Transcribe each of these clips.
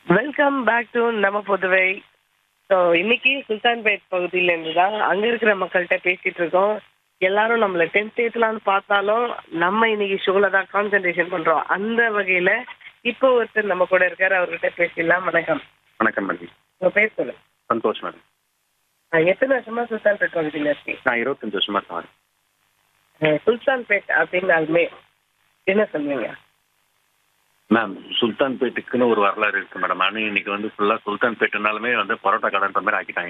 Welcome back to நம்ம Puduvai so இன்னைக்கு சுல்தான்பேட் பகுதியில இருந்து தான் அங்க இருக்கிற மக்கள்கிட்ட பேசிட்டு இருக்கோம் எல்லாரும் நம்மள டென்த் ஏத்தலாம்னு பார்த்தாலும் நம்ம இன்னைக்கு ஷோல தான் கான்சென்ட்ரேஷன் பண்றோம் அந்த வகையில இப்போ ஒருத்தர் நம்ம கூட இருக்காரு அவர்கிட்ட பேசிடலாம் வணக்கம் வணக்கம் மேடம் உங்க பேர் சொல்லு சந்தோஷ் மேடம் அஹ் எத்தனை வருஷமா சுல்தான்பேட் பகுதியில இருக்கீங்க நான் இருபத்தஞ்சு வருஷமா இருக்கேன் அஹ் சுல்தான்பேட் அப்படின்னாலுமே என்ன சொல்லுவீங்க மேம் சுல்தான்பேட்டுக்குன்னு ஒரு வரலாறு இருக்கு மேடம் ஆனால் இன்னைக்கு வந்து ஃபுல்லாக சுல்தான்பேட்டுனாலுமே வந்து பரோட்டா கடைன்ற மாதிரி ஆக்கிட்டாங்க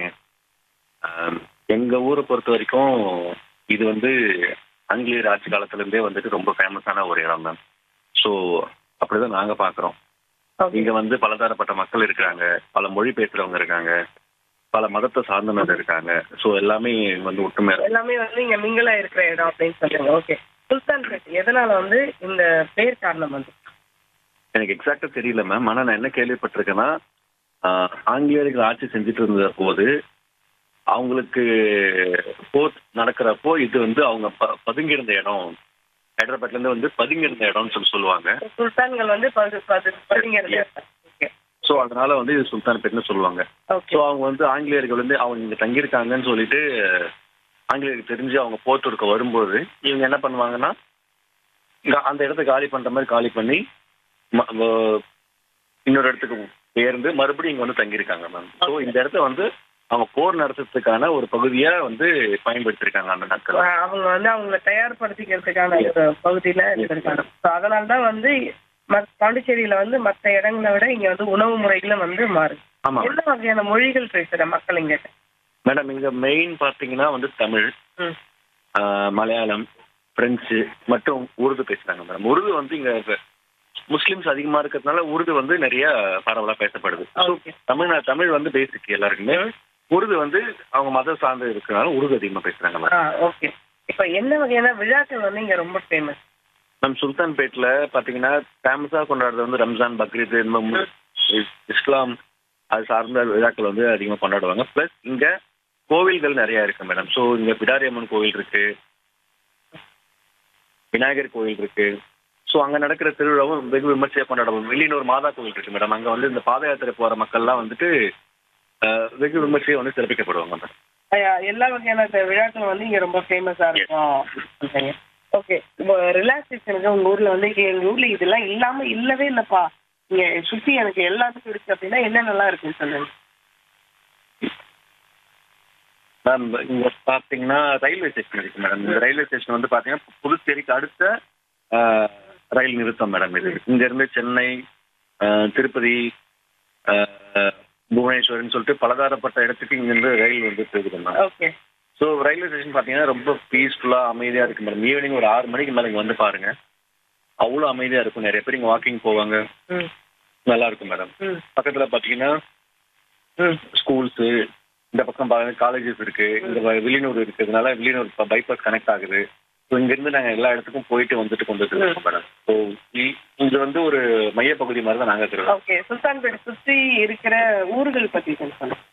ஆம், எங்க ஊரை பொறுத்த வரைக்கும் இது வந்து ஆங்கிலேயர் ஆட்சி காலத்துலேருந்தே வந்துட்டு ரொம்ப ஃபேமஸான ஒரு இடம் மேம் ஸோ அப்படிதான் நாங்க பார்க்குறோம் இங்க வந்து பலதரப்பட்ட மக்கள் இருக்கிறாங்க பல மொழி பேசுறவங்க இருக்காங்க பல மதத்தை சார்ந்தவங்க இருக்காங்க ஸோ எல்லாமே வந்து ஒற்றுமை எல்லாமே வந்து இங்க மிங்கலா இருக்கிற இடம் அப்படின்னு சொல்றீங்க ஓகே சுல்தான்பேட் எதனால வந்து இந்த பேர் காரணம் வந்து எனக்கு எக்ஸாக்டா தெரியல மேம் ஆனா நான் என்ன கேள்விப்பட்டிருக்கேன்னா ஆஹ், ஆங்கிலேயர்கள் ஆட்சி செஞ்சுட்டு இருந்த போது அவங்களுக்கு போர் நடக்கிறப்போ இது வந்து அவங்க ப- பதுங்கி இருந்த இடம் ஹைதராபாத்ல இருந்து வந்து பதுங்கி இருந்த இடம்னு சொல்லி சொல்லுவாங்க சுல்தான்கள் வந்து பது பது பதிங்கிறது ஓகே ஸோ அதனால வந்து இது சுல்தான்பேட்னு சொல்லுவாங்க ஓகே ஸோ அவங்க வந்து ஆங்கிலேயர்கள் வந்து அவங்க இங்க தங்கியிருக்காங்கன்னு சொல்லிட்டு ஆங்கிலேயருக்கு தெரிஞ்சு அவங்க போர் தொடுக்க வரும்போது இவங்க என்ன பண்ணுவாங்கன்னா இங்க அந்த இடத்த காலி பண்ற மாதிரி காலி பண்ணி ம- வ- இன்னொரு இடத்துக்கு பெயர்ந்து மறுபடியும் இங்க வந்து தங்கியிருக்காங்க மேம் ஸோ இந்த இடத்த வந்து அவங்க போர் நடத்துறதுக்கான ஒரு பகுதியா வந்து பயன்படுத்திருக்காங்க அந்த நாட்கள் அஹ் அவங்க வந்து அவங்கள தயார்படுத்திக்கிறதுக்கான ஒரு பகுதியில இருந்திருக்காங்க ஸோ அதனால தான் வந்து மத் பாண்டிச்சேரியில வந்து மற்ற இடங்களை விட இங்க வந்து உணவு முறைகளும் வந்து மாறுது ஆமா என்ன வகையான மொழிகள் பேசுற மக்கள் இங்க மேடம் இங்க மெயின் பார்த்தீங்கன்னா வந்து தமிழ் ம். ஆஹ் மலையாளம் பிரெஞ்சு மற்றும் உருது பேசுறாங்க மேடம் உருது வந்து இங்க இப்ப முஸ்லிம்ஸ் அதிகமா இருக்கிறதுனால உருது வந்து நிறைய பரவலா பேசப்படுது So, ஓகே தமிழ் தமிழ் வந்து பேசிக் எல்லாருக்குமே உருது வந்து அவங்க மதம் சார்ந்து இருக்கிறனால உருது அதிகமா பேசுறாங்க மேடம் ஆ ஓகே இப்போ என்ன வகையான விழாக்கள் வந்து இங்க ரொம்ப ஃபேமஸ் நம் சுல்தான்பேட்ல பாத்தீங்கன்னா ஃபேமஸா கொண்டாடுறது வந்து ரம்ஜான் பக்ரீத் இந்த மு- இஸ்- இஸ்லாம் அது சார்ந்த விழாக்கள் வந்து அதிகமா கொண்டாடுவாங்க பிளஸ் இங்க கோவில்கள் நிறைய இருக்கு மேடம் ஸோ இங்க பிடாரி அம்மன் கோவில் இருக்கு விநாயகர் கோவில் இருக்கு ஸோ அங்க நடக்கிற திருவிழாவும் வெகு விமர்சையா கொண்டாடுவோம் வெளியூர் மாதா கோவில் இருக்கு மேடம் அங்க வந்து இந்த பாத யாத்திரை போற மக்கள்லாம் வந்துட்டு அஹ், வெகு விமர்சையா வந்து சிறப்பிக்கப்படுவாங்க மேடம் எல்லா வகையான த- விழாக்கள் வந்து இங்க ரொம்ப ஃபேமஸா இருக்கும் ஓகே இப்போ ரிலாக்ஸேஷனுக்கு உங்க ஊர்ல வந்து இங்க எங்க ஊர்ல இதெல்லாம் இல்லாம இல்லவே இல்லப்பா இங்க சுத்தி எனக்கு எல்லாத்துக்கும் இருக்கு அப்படின்னா என்னென்னலாம் இருக்குன்னு சொல்லுங்க மேம் இங்க பாத்தீங்கன்னா ரயில்வே ஸ்டேஷன் இருக்கு மேடம் இந்த ரயில்வே ஸ்டேஷன் வந்து பாத்தீங்கன்னா புதுச்சேரிக்கு அடுத்த ஆஹ், ரயில் நிறுத்தம் மேடம் இது இங்க இருந்து சென்னை ஆஹ், திருப்பதி ஆஹ், புவனேஸ்வர்னு சொல்லிட்டு பலதரப்பட்ட இடத்துக்கு இங்க இருந்து ரயில் வந்து போகுது ma'am okay so railway station பாத்தீங்கன்னா ரொம்ப பீஸ்ஃபுல்லா அமைதியா இருக்கு மேடம் ஈவினிங் ஒரு ஆறு மணிக்கு மேல இங்க வந்து பாருங்க அவ்வளோ அமைதியா இருக்கும் நிறைய பேர் இங்க வாக்கிங் போவாங்க ம் நல்லா இருக்கும் மேடம் ம் பக்கத்துல பாத்தீங்கன்னா ம் ஸ்கூல்ஸ் இந்த பக்கம் காலேஜஸ் இருக்கு இந்த வ- வில்லியனூர் இருக்கிறதுனால வில்லியனூர் பைபாஸ் கனெக்ட் ஆகுது ஸோ இங்கிருந்து நாங்கள் எல்லா இடத்துக்கும் போயிட்டு வந்துட்டு கொண்டு இருக்கோம் மேடம் ஸோ இது வந்து ஒரு மையப்பகுதி மாதிரி தான் நாங்கள் இருக்கிறோம் ஓகே சுல்தான்பேட்டை சுத்தி இருக்கிற ஊர்கள் பத்தி கொஞ்சம் சொல்லுங்க